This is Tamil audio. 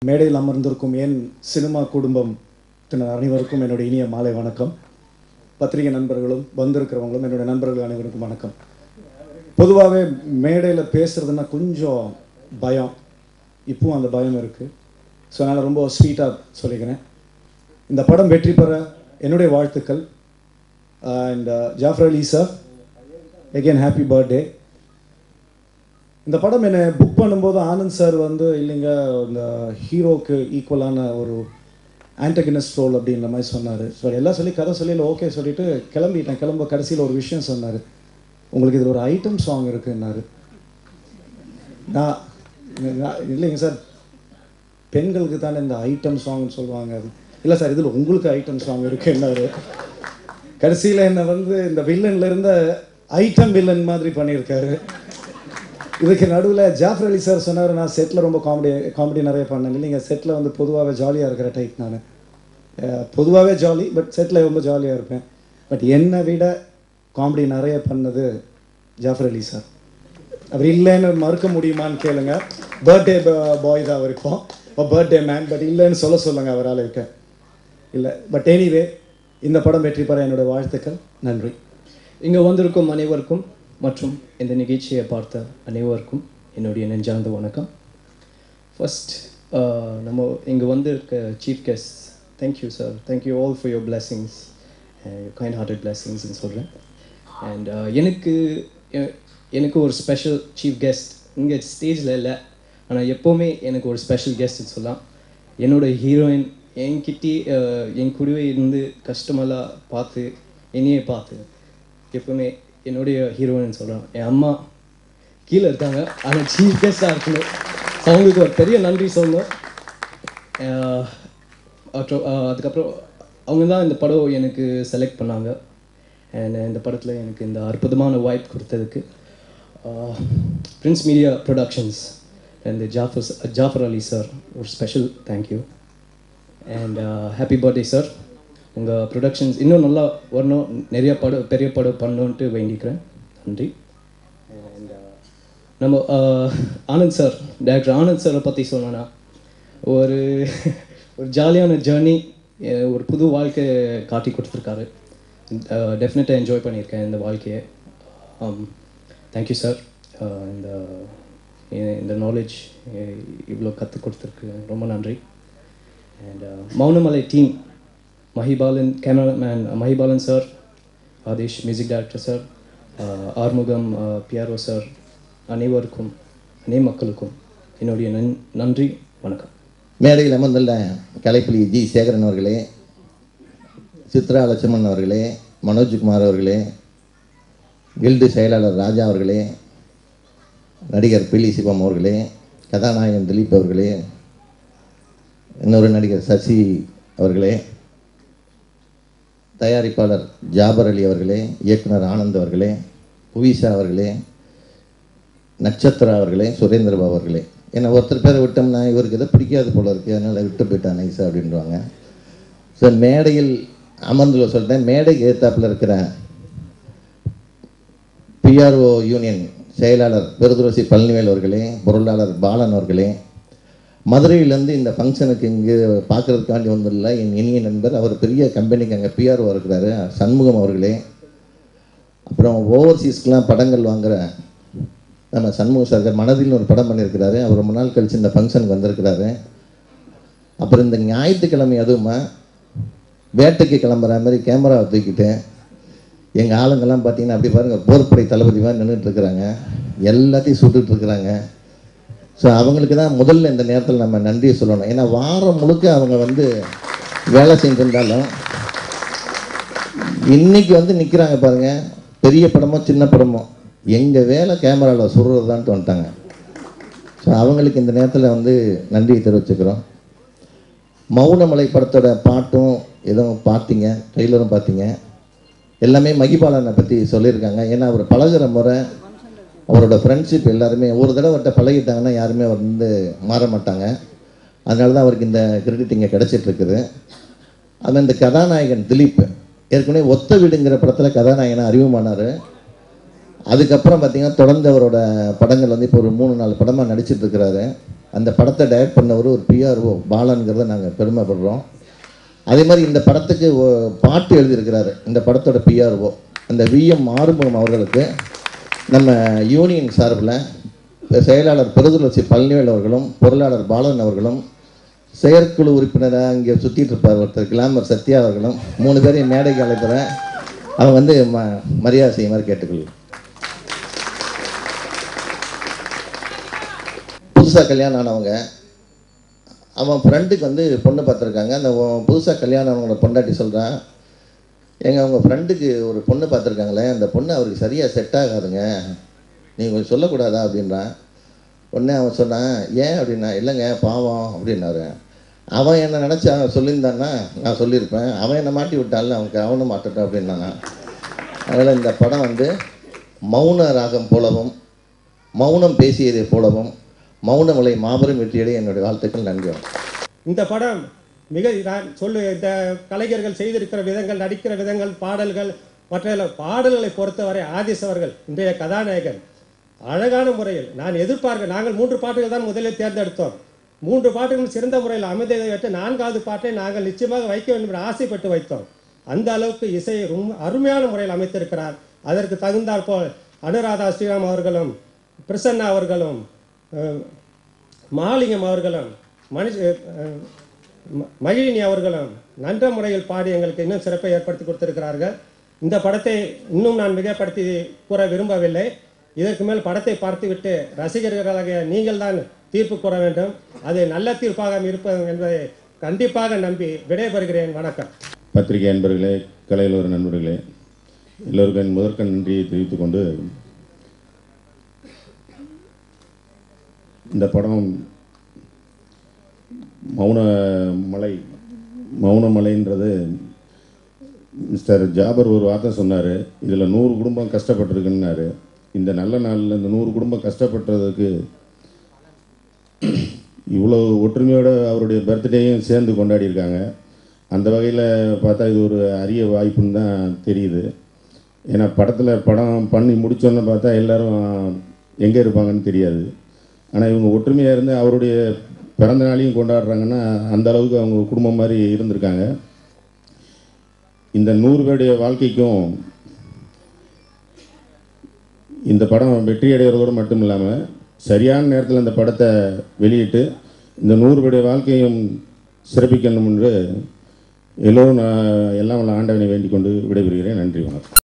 மேடையில் அமர்ந்திருக்கும் என் சினிமா குடும்பம் அனைவருக்கும் என்னுடைய இனிய மாலை வணக்கம் பத்திரிகை நண்பர்களும் வந்திருக்கிறவங்களும் என்னுடைய நண்பர்கள் அனைவருக்கும் வணக்கம் பொதுவாகவே மேடையில் பேசுறதுன்னா கொஞ்சம் பயம் இப்பவும் அந்த பயம் இருக்குது ஸோ அதனால் ரொம்ப ஸ்வீட்டாக சொல்லிக்கிறேன் இந்த படம் வெற்றி பெற என்னுடைய வாழ்த்துக்கள் and Jafar Ali sir again happy birthday இந்த படம் என்னை புக் பண்ணும்போது ஆனந்த் சார் வந்து இல்லைங்க இந்த ஹீரோக்கு ஈக்குவலான ஒரு ஆன்டகனிஸ்ட் ரோல் அப்படின்ற மாதிரி சொன்னார் ஸோ எல்லாம் சொல்லி கதை சொல்லி ஓகே சொல்லிட்டு கிளம்பிட்டேன் கிளம்ப கடைசியில் ஒரு விஷயம் சொன்னார் உங்களுக்கு இதில் ஒரு ஐட்டம் சாங் இருக்குன்னாரு நான் நான் இல்லைங்க சார் பெண்களுக்கு தானே இந்த ஐட்டம் சாங்னு சொல்லுவாங்க அது இல்லை சார் இதில் உங்களுக்கு ஐட்டம் சாங் இருக்குன்னாரு கடைசியில் என்னை வந்து இந்த வில்லன்ல இருந்த ஐட்டம் வில்லன் மாதிரி பண்ணியிருக்காரு இதுக்கு நடுவில் ஜாஃபர் அலி சார் சொன்னார் நான் செட்டில் ரொம்ப காமெடி காமெடி நிறைய பண்ணேன் இல்லைங்க செட்டில் வந்து பொதுவாகவே ஜாலியாக இருக்கிற டைப் நான் பொதுவாகவே ஜாலி பட் செட்டில் ரொம்ப ஜாலியாக இருப்பேன் பட் என்னை விட காமெடி நிறைய பண்ணது ஜாஃபர் அலி சார் அவர் இல்லைன்னு மறுக்க முடியுமான்னு கேளுங்க பர்த்டே பாய் தான் அவர் இப்போ பர்த்டே மேன் பட் இல்லைன்னு சொல்ல சொல்லுங்க அவரால் இருக்க இல்லை பட் எனிவே இந்த படம் வெற்றி பெற என்னோட வாழ்த்துக்கள் நன்றி இங்கே வந்திருக்கும் அனைவருக்கும் மற்றும் இந்த நிகழ்ச்சியை பார்த்த அனைவருக்கும் என்னுடைய நெஞ்சார்ந்த வணக்கம் ஃபர்ஸ்ட் நம்ம இங்கே வந்திருக்க chief guest thank you sir thank you all for your blessings kind hearted பிளெஸிங்ஸ்னு சொல்கிறேன் அண்ட் எனக்கு எ- எனக்கு ஒரு ஸ்பெஷல் சீஃப் கெஸ்ட் இங்கே ஸ்டேஜில் இல்லை ஆனால் எப்போவுமே எனக்கு ஒரு ஸ்பெஷல் கெஸ்ட்னு சொல்லலாம் என்னோட ஹீரோயின் என்கிட்ட அஹ், என் கூடவே இருந்து கஷ்டமெல்லாம் பார்த்து என்னையே பார்த்து எப்பவுமே என்னுடைய ஹீரோயின் சொல்கிறேன் என் அம்மா கீழே இருக்காங்க ஆனால் சீஃப் கெஸ்டாக இருக்கணும் அவங்களுக்கு ஒரு பெரிய நன்றி சொல்லணும் அஹ், அப்புறம் அஹ், அதுக்கப்புறம் அவங்க தான் இந்த படம் எனக்கு செலக்ட் பண்ணாங்க அண்ட் இந்த படத்தில் எனக்கு இந்த அற்புதமான வாய்ப்பு கொடுத்ததுக்கு prince media productions and Jafar Jafar Ali sir ஒரு special thank you and happy birthday sir உங்கள் ப்ரொடக்ஷன்ஸ் இன்னும் நல்லா வரணும் நிறைய படம் பெரிய படம் பண்ணணுன்ட்டு வேண்டிக்கிறேன் நன்றி அண்ட் நம்ம uh, Anand sir director Anand சாரை பற்றி சொல்லணும்னா ஒரு ஒரு ஜாலியான ஜேர்னி ஒரு புது வாழ்க்கை காட்டி கொடுத்துருக்காரு டெஃபினட்டாக என்ஜாய் பண்ணியிருக்கேன் இந்த வாழ்க்கையை தேங்க்யூ சார் இந்த இந்த நாலேஜ் இவ்வளோ கற்றுக் கொடுத்துருக்கு ரொம்ப நன்றி and Mounamalai team Mahipalan cameraman Mahipalan sir Adesh music director sir Arumugam PRO sir அனைவருக்கும் அனை மக்களுக்கும் என்னுடைய நன் நன்றி வணக்கம் மேடையில் அமர்ந்துள்ள கலைப்புலி ஜி சேகரன் அவர்களே சித்ரா லட்சுமணன் அவர்களே மனோஜ்குமார் அவர்களே கில்டு செயலாளர் ராஜா அவர்களே நடிகர் பிலி சிவம் அவர்களே கதாநாயகன் திலீப் அவர்களே இன்னொரு நடிகர் சசி அவர்களே தயாரிப்பாளர் ஜாபர் அலி அவர்களே இயக்குனர் ஆனந்த் அவர்களே புவிஷா அவர்களே நட்சத்திரா அவர்களே சுரேந்திரபாபு அவர்களே ஏன்னா ஒருத்தர் பேரை விட்டோம்னா இவருக்கு எதை பிடிக்காது போல இருக்கு அதனால் விட்டு போயிட்டான் நைஸா அப்படின்றாங்க ஸோ மேடையில் அமர்ந்துள்ள சொல்லிட்டேன் மேடைக்கு ஏத்தாப்புல இருக்கிற பிஆர்ஓ யூனியன் செயலாளர் பெருதுரசி பழனிவேல் அவர்களே பொருளாளர் பாலன் அவர்களே மதுரையிலேருந்து இந்த ஃபங்க்ஷனுக்கு இங்கே பார்க்கறதுக்காண்டி வந்துள்ள என் இனிய நண்பர் அவர் பெரிய கம்பெனிக்கு அங்கே பிஆர்ஓ இருக்கிறாரு சண்முகம் அவர்களே அப்புறம் ஓவர்சீஸ்க்கெலாம் படங்கள் வாங்குற நம்ம சண்முக சார் மனதில் ஒரு படம் பண்ணியிருக்கிறாரு அவர் ரொம்ப நாள் கழிச்சு இந்த ஃபங்க்ஷனுக்கு வந்திருக்கிறாரு அப்புறம் இந்த ஞாயிற்றுக்கிழமை அதுவுமா வேட்டைக்கு கிளம்புற மாதிரி கேமராவை தூக்கிட்டு எங்கள் ஆளுங்கெல்லாம் பார்த்தீங்கன்னா அப்படி பாருங்கள் போர்ப்படை தளபதி மாதிரி நின்றுட்டு இருக்கிறாங்க எல்லாத்தையும் சுட்டுட்டு இருக்கிறாங்க ஸோ அவங்களுக்கு தான் முதல்ல இந்த நேரத்தில் நம்ம நன்றியை சொல்லணும் ஏன்னா வாரம் முழுக்க அவங்க வந்து வேலை செஞ்சிருந்தாலும் இன்னைக்கு வந்து நிற்கிறாங்க பாருங்க பெரிய படமோ சின்ன படமோ எங்கள் வேலை கேமராவில் சுடுறதான்ட்டு வந்துட்டாங்க ஸோ அவங்களுக்கு இந்த நேரத்தில் வந்து நன்றியை தெரிவிச்சுக்கிறோம் மௌனமலை படத்தோட பாட்டும் எதுவும் பார்த்தீங்க ட்ரெய்லரும் பார்த்தீங்க எல்லாமே மகிபாலனை பற்றி சொல்லியிருக்காங்க ஏன்னா அவர் பழகுற முறை அவரோட ஃப்ரெண்ட்ஷிப் எல்லாருமே ஒரு தடவை அவர்கிட்ட பழகிட்டாங்கன்னா யாருமே அவர் வந்து மாற மாட்டாங்க அதனால தான் அவருக்கு இந்த கிரெடிட் இங்கே கிடச்சிட்டு இருக்குது அது இந்த கதாநாயகன் திலீப் ஏற்கனவே ஒத்த வீடுங்கிற படத்தில் கதாநாயகனாக அறிமுகமானார் அதுக்கப்புறம் பார்த்தீங்கன்னா தொடர்ந்து அவரோட படங்கள் வந்து இப்போ ஒரு மூணு நாலு படமாக நடிச்சிட்டு இருக்கிறாரு அந்த படத்தை டைரக்ட் பண்ணவர் ஒரு பிஆர்ஓ பாலன்கிறத நாங்கள் பெருமைப்படுறோம் அதே மாதிரி இந்த படத்துக்கு ஒ- பாட்டு எழுதியிருக்கிறாரு இந்த படத்தோட பிஆர்ஓ அந்த விஎம் ஆறுமுகம் அவர்களுக்கு நம்ம யூனியன் சார்பில் செயலாளர் பெருதுளசி பழனிவேல் அவர்களும் பொருளாளர் பாலன் அவர்களும் செயற்குழு உறுப்பினராக இங்கே சுற்றிட்டு இருப்பார் ஒருத்தர் கிளாமர் சத்யா அவர்களும் மூணு பேரையும் மேடைக்கு அழைக்கிறேன் அவங்க வந்து ம மரியாதை செய்யுமாறு கேட்டுக்கொள்கிறேன் புதுசாக கல்யாணம் ஆனவங்க அவன் ஃப்ரெண்டுக்கு வந்து பொண்ணு பார்த்துருக்காங்க அந்த புதுசாக கல்யாணம் ஆனவங்களோட பொண்டாட்டி சொல்கிறான் எங்கள் அவங்க ஃப்ரெண்டுக்கு ஒரு பொண்ணு பார்த்துருக்காங்களே அந்த பொண்ணு அவருக்கு சரியாக செட் ஆகாதுங்க நீங்கள் கொஞ்சம் சொல்லக்கூடாதா அப்படின்றான் உடனே அவன் சொன்னான் ஏன் அப்படின்னா இல்லைங்க பாவம் அப்படின்னாரு அவன் என்ன நினச்சி அவன் சொல்லியிருந்தான்னா நான் சொல்லியிருப்பேன் அவன் என்னை மாட்டி விட்டான்ல அவனுக்கு அவனும் மாட்டட்டும் அப்படின்னானா அதனால் இந்த படம் வந்து மௌன ராகம் போலவும் மௌனம் பேசியதை போலவும் மௌனமலை மாபெரும் வெற்றியடைய என்னுடைய வாழ்த்துக்கள் நன்றி வணக்கம். இந்த படம் மிக நான் சொல்லு இந்த கலைஞர்கள் செய்திருக்கிற விதங்கள் நடிக்கிற விதங்கள் பாடல்கள் மற்ற பாடல்களை பொறுத்தவரை ஆதிஸ் அவர்கள் இன்றைய கதாநாயகன் அழகான முறையில் நான் எதிர்பார்க்க நாங்கள் மூன்று பாட்டுகள் தான் முதலில் தேர்ந்தெடுத்தோம் மூன்று பாட்டுகள் சிறந்த முறையில் அமைந்ததை விட்டு நான்காவது பாட்டை நாங்கள் நிச்சயமாக வைக்க வேண்டும் என்று ஆசைப்பட்டு வைத்தோம் அந்த அளவுக்கு இசையை ரொம்ப அருமையான முறையில் அமைத்திருக்கிறார் அதற்கு தகுந்தாற் போல் அனுராதா ஸ்ரீராம் அவர்களும் பிரசன்னா அவர்களும் அஹ், மாலிங்கம் அவர்களும் மனுஷ அஹ், ம- மகிழினி அவர்களும் நன்ற முறையில் பாடி எங்களுக்கு இன்னும் சிறப்பை ஏற்படுத்தி கொடுத்திருக்கிறார்கள் இந்த படத்தை இன்னும் நான் மிகப்படுத்தி கூற விரும்பவில்லை இதற்கு மேல் படத்தை பார்த்துவிட்டு ரசிகர்களாகிய நீங்கள் தான் தீர்ப்பு கூற வேண்டும் அது நல்ல தீர்ப்பாக இருப்பது என்பதை கண்டிப்பாக நம்பி விடைபெறுகிறேன் வணக்கம் பத்திரிகை அன்பர்களே கலையுலக நண்பர்களே எல்லோருக்கும் என் முதற்க நன்றியை தெரிவித்துக் கொண்டு இந்த படம் மௌன மலை மௌன மலைன்றது மிஸ்டர் ஜாபர் ஒரு வார்த்தை சொன்னார் இதில் நூறு குடும்பம் கஷ்டப்பட்டிருக்குன்னாரு இந்த நல்ல நாளில் இந்த நூறு குடும்பம் கஷ்டப்பட்டதுக்கு இவ்வளோ ஒற்றுமையோட அவருடைய பர்த்டேயும் சேர்ந்து கொண்டாடியிருக்காங்க அந்த வகையில் பார்த்தா இது ஒரு அரிய வாய்ப்புன்னு தான் தெரியுது ஏன்னா படத்தில் படம் பண்ணி முடிச்சோன்னு பார்த்தா எல்லாரும் எங்கே இருப்பாங்கன்னு தெரியாது ஆனால் இவங்க ஒற்றுமையாக இருந்து அவருடைய பிறந்த நாளையும் கொண்டாடுறாங்கன்னா அந்த அளவுக்கு அவங்க குடும்பம் மாதிரி இருந்திருக்காங்க இந்த நூறு பேருடைய வாழ்க்கைக்கும் இந்த படம் வெற்றி அடைகிறதோடு மட்டும் இல்லாமல் சரியான நேரத்தில் இந்த படத்தை வெளியிட்டு இந்த நூறு பேருடைய வாழ்க்கையும் சிறப்பிக்கணும் என்று எல்லோரும் நான் எல்லாம் வல்ல ஆண்டவனை வேண்டிக் கொண்டு விடைபெறுகிறேன் நன்றி வணக்கம்